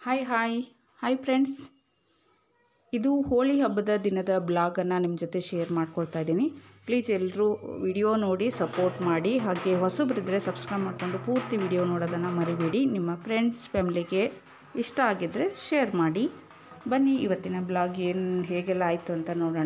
hi hi hi friends ಇದು ಹೋಳಿ ಹಬ್ಬದ ದಿನದ ಬ್ಲಾಗನ್ನು ನಿಮ್ಮ ಜೊತೆ ಶೇರ್ ಮಾಡ್ಕೊಳ್ತಾ ಇದ್ದೀನಿ ಪ್ಲೀಸ್ ಎಲ್ಲರೂ ವಿಡಿಯೋ ನೋಡಿ ಸಪೋರ್ಟ್ ಮಾಡಿ ಹಾಗೆ ಹೊಸಬರಿದ್ದರೆ ಸಬ್ಸ್ಕ್ರೈಬ್ ಮಾಡಿಕೊಂಡು ಪೂರ್ತಿ ವಿಡಿಯೋ ನೋಡೋದನ್ನು ಮರಿಬೇಡಿ ನಿಮ್ಮ ಫ್ರೆಂಡ್ಸ್ ಫ್ಯಾಮ್ಲಿಗೆ ಇಷ್ಟ ಆಗಿದ್ದರೆ ಶೇರ್ ಮಾಡಿ ಬನ್ನಿ ಇವತ್ತಿನ ಬ್ಲಾಗ್ ಏನು ಹೇಗೆಲ್ಲ ಆಯಿತು ಅಂತ ನೋಡೋಣ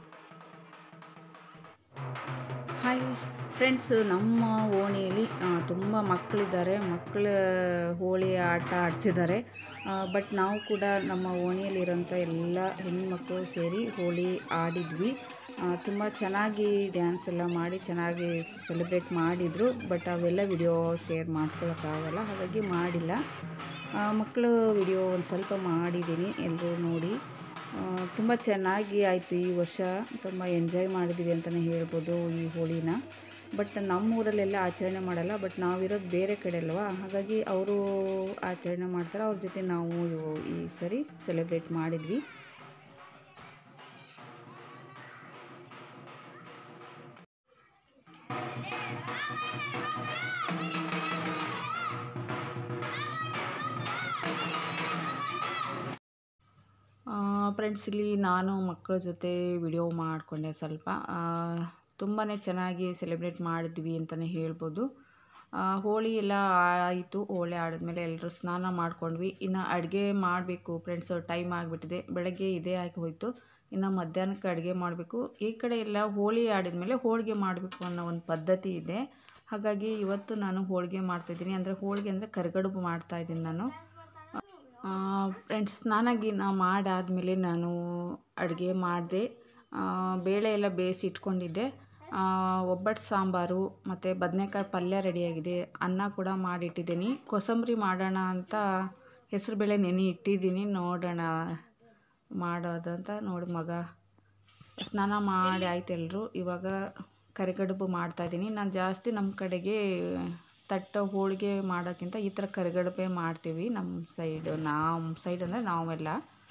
ಹಾಯ್ ಫ್ರೆಂಡ್ಸ್ ನಮ್ಮ ಓಣಿಯಲ್ಲಿ ತುಂಬ ಮಕ್ಕಳಿದ್ದಾರೆ ಮಕ್ಕಳ ಹೋಳಿ ಆಟ ಆಡ್ತಿದ್ದಾರೆ ಬಟ್ ನಾವು ಕೂಡ ನಮ್ಮ ಓಣಿಯಲ್ಲಿರೋಂಥ ಎಲ್ಲ ಹೆಣ್ಮಕ್ಳು ಸೇರಿ ಹೋಳಿ ಆಡಿದ್ವಿ ತುಂಬ ಚೆನ್ನಾಗಿ ಡ್ಯಾನ್ಸ್ ಎಲ್ಲ ಮಾಡಿ ಚೆನ್ನಾಗಿ ಸೆಲೆಬ್ರೇಟ್ ಮಾಡಿದರು ಬಟ್ ಅವೆಲ್ಲ ವಿಡಿಯೋ ಶೇರ್ ಮಾಡ್ಕೊಳಕ್ಕಾಗಲ್ಲ ಹಾಗಾಗಿ ಮಾಡಿಲ್ಲ ಮಕ್ಕಳು ವಿಡಿಯೋ ಒಂದು ಸ್ವಲ್ಪ ಮಾಡಿದ್ದೀನಿ ಎಲ್ಲರೂ ನೋಡಿ ತುಂಬ ಚೆನ್ನಾಗಿ ಆಯಿತು ಈ ವರ್ಷ ತುಂಬ ಎಂಜಾಯ್ ಮಾಡಿದ್ವಿ ಅಂತಲೇ ಹೇಳ್ಬೋದು ಈ ಹೋಳಿನ ಬಟ್ ನಮ್ಮ ಊರಲ್ಲೆಲ್ಲ ಆಚರಣೆ ಮಾಡಲ್ಲ ಬಟ್ ನಾವಿರೋದು ಬೇರೆ ಕಡೆ ಅಲ್ವಾ ಹಾಗಾಗಿ ಅವರು ಆಚರಣೆ ಮಾಡ್ತಾರೆ ಅವ್ರ ಜೊತೆ ನಾವು ಈ ಸರಿ ಸೆಲೆಬ್ರೇಟ್ ಮಾಡಿದ್ವಿ ಫ್ರೆಂಡ್ಸ್ ಇಲ್ಲಿ ನಾನು ಮಕ್ಕಳ ಜೊತೆ ವಿಡಿಯೋ ಮಾಡಿಕೊಂಡೆ ಸ್ವಲ್ಪ ತುಂಬಾ ಚೆನ್ನಾಗಿ ಸೆಲೆಬ್ರೇಟ್ ಮಾಡಿದ್ವಿ ಅಂತಲೇ ಹೇಳ್ಬೋದು ಹೋಳಿ ಎಲ್ಲ ಆಯಿತು ಹೋಳಿ ಆಡಿದ್ಮೇಲೆ ಎಲ್ಲರೂ ಸ್ನಾನ ಮಾಡ್ಕೊಂಡ್ವಿ ಇನ್ನು ಅಡುಗೆ ಮಾಡಬೇಕು ಫ್ರೆಂಡ್ಸ್ ಟೈಮ್ ಆಗಿಬಿಟ್ಟಿದೆ ಬೆಳಗ್ಗೆ ಇದೇ ಆಗಿ ಹೋಯಿತು ಇನ್ನು ಮಧ್ಯಾಹ್ನಕ್ಕೆ ಅಡುಗೆ ಮಾಡಬೇಕು ಈ ಕಡೆ ಎಲ್ಲ ಹೋಳಿ ಆಡಿದ್ಮೇಲೆ ಹೋಳಿಗೆ ಮಾಡಬೇಕು ಅನ್ನೋ ಒಂದು ಪದ್ಧತಿ ಇದೆ ಹಾಗಾಗಿ ಇವತ್ತು ನಾನು ಹೋಳಿಗೆ ಮಾಡ್ತಾಯಿದ್ದೀನಿ ಅಂದರೆ ಹೋಳಿಗೆ ಅಂದರೆ ಕರಿಗಡುಬು ಮಾಡ್ತಾಯಿದ್ದೀನಿ ನಾನು ಫ್ರೆಂಡ್ಸ್ ಸ್ನಾನ ಗೀನ ಮಾಡಾದಮೇಲೆ ನಾನು ಅಡುಗೆ ಮಾಡಿದೆ ಬೇಳೆ ಎಲ್ಲ ಬೇಯಿಸಿ ಇಟ್ಕೊಂಡಿದ್ದೆ ಒಬ್ಬಟ್ಟು ಸಾಂಬಾರು ಮತ್ತು ಬದನೆಕಾಯಿ ಪಲ್ಯ ರೆಡಿಯಾಗಿದೆ ಅನ್ನ ಕೂಡ ಮಾಡಿಟ್ಟಿದ್ದೀನಿ ಕೋಸಂಬರಿ ಮಾಡೋಣ ಅಂತ ಹೆಸರುಬೇಳೆ ನೆನೆ ಇಟ್ಟಿದ್ದೀನಿ ನೋಡೋಣ ಮಾಡೋದಂತ ನೋಡಿ ಮಗ ಸ್ನಾನ ಮಾಡಿ ಆಯ್ತು ಎಲ್ಲರೂ ಇವಾಗ ಕರಿಗಡುಬು ಮಾಡ್ತಾಯಿದ್ದೀನಿ ನಾನು ಜಾಸ್ತಿ ನಮ್ಮ ಕಡೆಗೆ ತಟ್ಟೆ ಹೋಳಿಗೆ ಮಾಡೋಕ್ಕಿಂತ ಈ ಥರ ಕರಿಗಡುಬೆ ಮಾಡ್ತೀವಿ ನಮ್ಮ ಸೈಡು ನಮ್ಮ ಸೈಡ್ ಅಂದರೆ ನಾವೆಲ್ಲ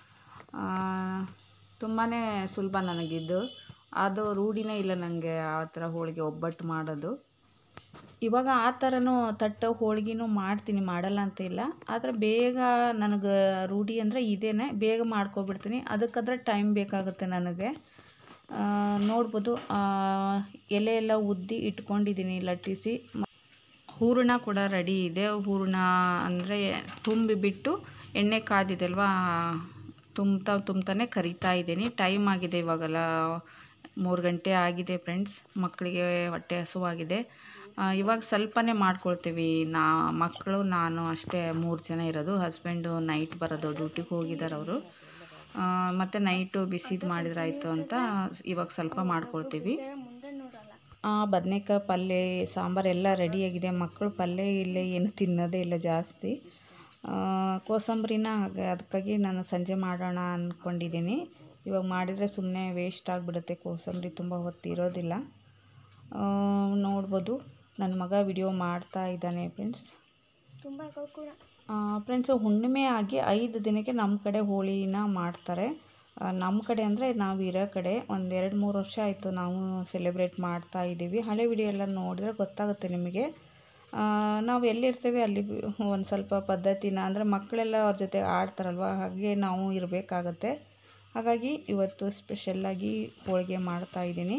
ತುಂಬಾ ಸುಲಭ ನನಗಿದ್ದು ಅದು ರೂಢಿನೇ ಇಲ್ಲ ನನಗೆ ಆ ಥರ ಹೋಳಿಗೆ ಒಬ್ಬಟ್ಟು ಮಾಡೋದು ಇವಾಗ ಆ ಥರನೂ ತಟ್ಟೆ ಹೋಳಿಗೆನೂ ಮಾಡ್ತೀನಿ ಮಾಡಲ್ಲ ಅಂತ ಇಲ್ಲ ಆದರೆ ಬೇಗ ನನಗೆ ರೂಢಿ ಅಂದರೆ ಇದೇನೆ ಬೇಗ ಮಾಡ್ಕೊಬಿಡ್ತೀನಿ ಅದಕ್ಕಾದ್ರೆ ಟೈಮ್ ಬೇಕಾಗುತ್ತೆ ನನಗೆ ನೋಡ್ಬೋದು ಎಲೆ ಎಲ್ಲ ಉದ್ದಿ ಇಟ್ಕೊಂಡಿದ್ದೀನಿ ಲಟ್ಟಿಸಿ ಹೂರಣ ಕೂಡ ರೆಡಿ ಇದೆ ಹೂರಣ ಅಂದರೆ ತುಂಬಿಬಿಟ್ಟು ಎಣ್ಣೆ ಕಾದಿದೆ ಅಲ್ವಾ ತುಂಬ್ತಾ ತುಂಬ್ತಾನೆ ಕರಿತಾ ಇದ್ದೀನಿ ಟೈಮ್ ಆಗಿದೆ ಇವಾಗೆಲ್ಲ ಮೂರು ಗಂಟೆ ಆಗಿದೆ ಫ್ರೆಂಡ್ಸ್ ಮಕ್ಕಳಿಗೆ ಹೊಟ್ಟೆ ಹಸುವಾಗಿದೆ ಇವಾಗ ಸ್ವಲ್ಪನೇ ಮಾಡ್ಕೊಳ್ತೀವಿ ನಾ ಮಕ್ಕಳು ನಾನು ಅಷ್ಟೇ ಮೂರು ಜನ ಇರೋದು ಹಸ್ಬೆಂಡು ನೈಟ್ ಬರೋದು ಡ್ಯೂಟಿಗೆ ಹೋಗಿದ್ದಾರೆ ಅವರು ಮತ್ತು ನೈಟು ಬಿಸಿದು ಮಾಡಿದ್ರಾಯ್ತು ಅಂತ ಇವಾಗ ಸ್ವಲ್ಪ ಮಾಡ್ಕೊಳ್ತೀವಿ ಬದನೇಕಾಯಿ ಪಲ್ಯ ಸಾಂಬಾರು ಎಲ್ಲ ರೆಡಿಯಾಗಿದೆ ಮಕ್ಕಳು ಪಲ್ಯ ಇಲ್ಲೇ ಏನು ತಿನ್ನೋದೇ ಇಲ್ಲ ಜಾಸ್ತಿ ಕೋಸಂಬರಿನ ಹಾಗೆ ಅದಕ್ಕಾಗಿ ನಾನು ಸಂಜೆ ಮಾಡೋಣ ಅಂದ್ಕೊಂಡಿದ್ದೀನಿ ಇವಾಗ ಮಾಡಿದರೆ ಸುಮ್ಮನೆ ವೇಸ್ಟ್ ಆಗಿಬಿಡುತ್ತೆ ಕೋಸಂಬರಿ ತುಂಬ ಹೊತ್ತು ಇರೋದಿಲ್ಲ ನೋಡ್ಬೋದು ನನ್ನ ಮಗ ವಿಡಿಯೋ ಮಾಡ್ತಾ ಇದ್ದಾನೆ ಫ್ರೆಂಡ್ಸ್ ತುಂಬ ಕೂಡ ಫ್ರೆಂಡ್ಸು ಹುಣ್ಣಿಮೆ ಆಗಿ ಐದು ದಿನಕ್ಕೆ ನಮ್ಮ ಕಡೆ ಹೋಳಿನ ಮಾಡ್ತಾರೆ ನಮ್ಮ ಕಡೆ ಅಂದರೆ ನಾವು ಇರೋ ಕಡೆ ಒಂದು ಎರಡು ಮೂರು ವರ್ಷ ಆಯಿತು ನಾವು ಸೆಲೆಬ್ರೇಟ್ ಮಾಡ್ತಾ ಇದ್ದೀವಿ ಹಳೆ ವಿಡಿಯೋ ಎಲ್ಲ ನೋಡಿದ್ರೆ ಗೊತ್ತಾಗುತ್ತೆ ನಿಮಗೆ ನಾವು ಎಲ್ಲಿರ್ತೀವಿ ಅಲ್ಲಿ ಒಂದು ಸ್ವಲ್ಪ ಪದ್ಧತಿನ ಅಂದರೆ ಮಕ್ಕಳೆಲ್ಲ ಅವ್ರ ಜೊತೆ ಆಡ್ತಾರಲ್ವ ಹಾಗೆ ನಾವು ಇರಬೇಕಾಗತ್ತೆ ಹಾಗಾಗಿ ಇವತ್ತು ಸ್ಪೆಷಲ್ಲಾಗಿ ಹೋಳಿಗೆ ಮಾಡ್ತಾಯಿದ್ದೀನಿ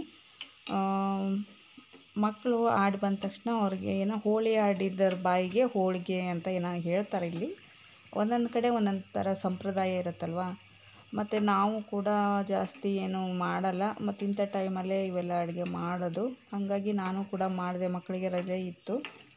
ಮಕ್ಕಳು ಆಡಿ ಬಂದ ತಕ್ಷಣ ಅವ್ರಿಗೆ ಏನೋ ಹೋಳಿ ಆಡಿದ್ದರ ಬಾಯಿಗೆ ಹೋಳಿಗೆ ಅಂತ ಏನೋ ಹೇಳ್ತಾರೆ ಇಲ್ಲಿ ಒಂದೊಂದು ಕಡೆ ಒಂದೊಂದು ಥರ ಸಂಪ್ರದಾಯ ಇರುತ್ತಲ್ವ ಮತ್ತು ನಾವು ಕೂಡ ಜಾಸ್ತಿ ಏನು ಮಾಡಲ್ಲ ಮತ್ತು ಇಂಥ ಟೈಮಲ್ಲೇ ಇವೆಲ್ಲ ಅಡುಗೆ ಮಾಡೋದು ಹಾಗಾಗಿ ನಾನು ಕೂಡ ಮಾಡಿದೆ ಮಕ್ಕಳಿಗೆ ರಜೆ ಇತ್ತು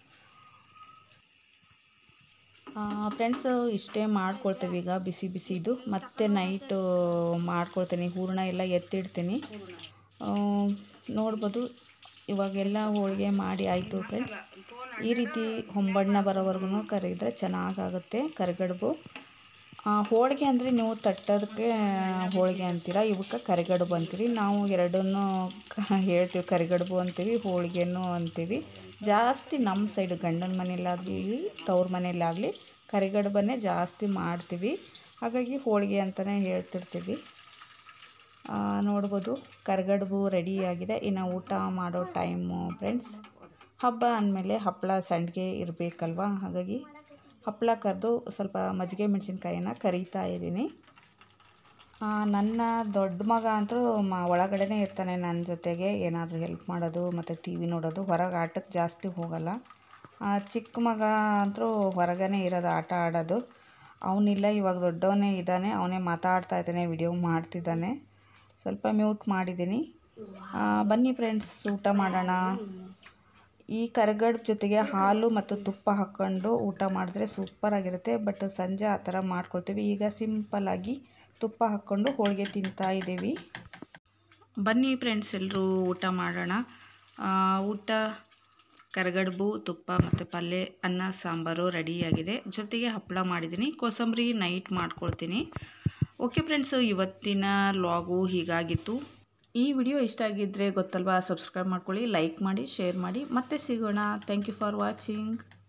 ಫ್ರೆಂಡ್ಸು ಇಷ್ಟೇ ಮಾಡ್ಕೊಳ್ತೀವಿ ಈಗ ಬಿಸಿ ಬಿಸಿದು ಮತ್ತು ನೈಟು ಮಾಡ್ಕೊಳ್ತೀನಿ ಹೂರಣ ಎಲ್ಲ ಎತ್ತಿಡ್ತೀನಿ ನೋಡ್ಬೋದು ಇವಾಗೆಲ್ಲ ಹೋಳಿಗೆ ಮಾಡಿ ಆಯಿತು ಫ್ರೆಂಡ್ಸ್ ಈ ರೀತಿ ಹೊಂಬಣ್ಣ ಬರೋವರೆಗೂ ಕರಿದ್ರೆ ಚೆನ್ನಾಗಾಗುತ್ತೆ ಕರಿಗಡುಬು ಹೋಳಿಗೆ ಅಂದರೆ ನೀವು ತಟ್ಟೋದಕ್ಕೆ ಹೋಳಿಗೆ ಅಂತೀರ ಇವಕ್ಕೆ ಕರಿಗಡುಬು ಅಂತೀವಿ ನಾವು ಎರಡನ್ನೂ ಹೇಳ್ತೀವಿ ಕರಿಗಡುಬು ಅಂತೀವಿ ಹೋಳಿಗೆನೂ ಅಂತೀವಿ ಜಾಸ್ತಿ ನಮ್ಮ ಸೈಡ್ ಗಂಡನ ಮನೆಯಲ್ಲಾಗಲಿ ತವ್ರ ಮನೆಯಲ್ಲಾಗಲಿ ಕರಿಗಡುಬನ್ನೇ ಜಾಸ್ತಿ ಮಾಡ್ತೀವಿ ಹಾಗಾಗಿ ಹೋಳಿಗೆ ಅಂತಲೇ ಹೇಳ್ತಿರ್ತೀವಿ ನೋಡ್ಬೋದು ಕರಿಗಡುಬು ರೆಡಿಯಾಗಿದೆ ಇನ್ನು ಊಟ ಮಾಡೋ ಟೈಮು ಫ್ರೆಂಡ್ಸ್ ಹಬ್ಬ ಅಂದಮೇಲೆ ಹಪ್ಪಳ ಸಂಡಿಗೆ ಇರಬೇಕಲ್ವ ಹಾಗಾಗಿ ಹಪ್ಪಳ ಕರೆದು ಸ್ವಲ್ಪ ಮಜ್ಜಿಗೆ ಮೆಣಸಿನ್ಕಾಯಿನ ಕರಿತಾ ಇದ್ದೀನಿ ಆ, ನನ್ನ ದೊಡ್ಡ ಮಗ ಅಂತೂ ಮ ಒಳಗಡೆನೇ ಇರ್ತಾನೆ ನನ್ನ ಜೊತೆಗೆ ಏನಾದರೂ ಹೆಲ್ಪ್ ಮಾಡೋದು ಮತ್ತು ಟಿ ವಿ ನೋಡೋದು ಹೊರಗೆ ಆಟಕ್ಕೆ ಜಾಸ್ತಿ ಹೋಗಲ್ಲ ಆ, ಚಿಕ್ಕ ಮಗ ಅಂತೂ ಹೊರಗೇ ಇರೋದು ಆಟ ಆಡೋದು ಅವನಿಲ್ಲ ಇವಾಗ ದೊಡ್ಡವನೇ ಇದ್ದಾನೆ ಅವನೇ ಮಾತಾಡ್ತಾ ಇದ್ದಾನೆ ವಿಡಿಯೋ ಮಾಡ್ತಿದ್ದಾನೆ ಸ್ವಲ್ಪ ಮ್ಯೂಟ್ ಮಾಡಿದ್ದೀನಿ ಆ, ಬನ್ನಿ ಫ್ರೆಂಡ್ಸ್ ಊಟ ಮಾಡೋಣ ಈ ಕರ್ಗಡ್ ಜೊತೆಗೆ ಹಾಲು ಮತ್ತು ತುಪ್ಪ ಹಾಕ್ಕೊಂಡು ಊಟ ಮಾಡಿದ್ರೆ ಸೂಪರಾಗಿರುತ್ತೆ ಬಟ್ ಸಂಜೆ ಆ ಥರ ಮಾಡ್ಕೊಳ್ತೀವಿ ಈಗ ಸಿಂಪಲ್ಲಾಗಿ ತುಪ್ಪ ಹಾಕ್ಕೊಂಡು ಹೋಳಿಗೆ ತಿಂತಾ ಇದ್ದೀವಿ ಬನ್ನಿ ಫ್ರೆಂಡ್ಸ್ ಎಲ್ಲರೂ ಊಟ ಮಾಡೋಣ ಆ, ಊಟ ಕರಗಡ್ಬು ತುಪ್ಪ ಮತ್ತು ಪಲ್ಯ ಅನ್ನ ಸಾಂಬಾರು ರೆಡಿಯಾಗಿದೆ ಜೊತೆಗೆ ಹಪ್ಪಳ ಮಾಡಿದ್ದೀನಿ ಕೋಸಂಬರಿ ನೈಟ್ ಮಾಡ್ಕೊಳ್ತೀನಿ ಓಕೆ ಫ್ರೆಂಡ್ಸು ಇವತ್ತಿನ ಲಾಗು ಹೀಗಾಗಿತ್ತು ಈ ವಿಡಿಯೋ ಇಷ್ಟ ಆಗಿದ್ದರೆ ಗೊತ್ತಲ್ವಾ ಸಬ್ಸ್ಕ್ರೈಬ್ ಮಾಡ್ಕೊಳ್ಳಿ ಲೈಕ್ ಮಾಡಿ ಶೇರ್ ಮಾಡಿ ಮತ್ತೆ ಸಿಗೋಣ ಥ್ಯಾಂಕ್ ಯು ಫಾರ್ ವಾಚಿಂಗ್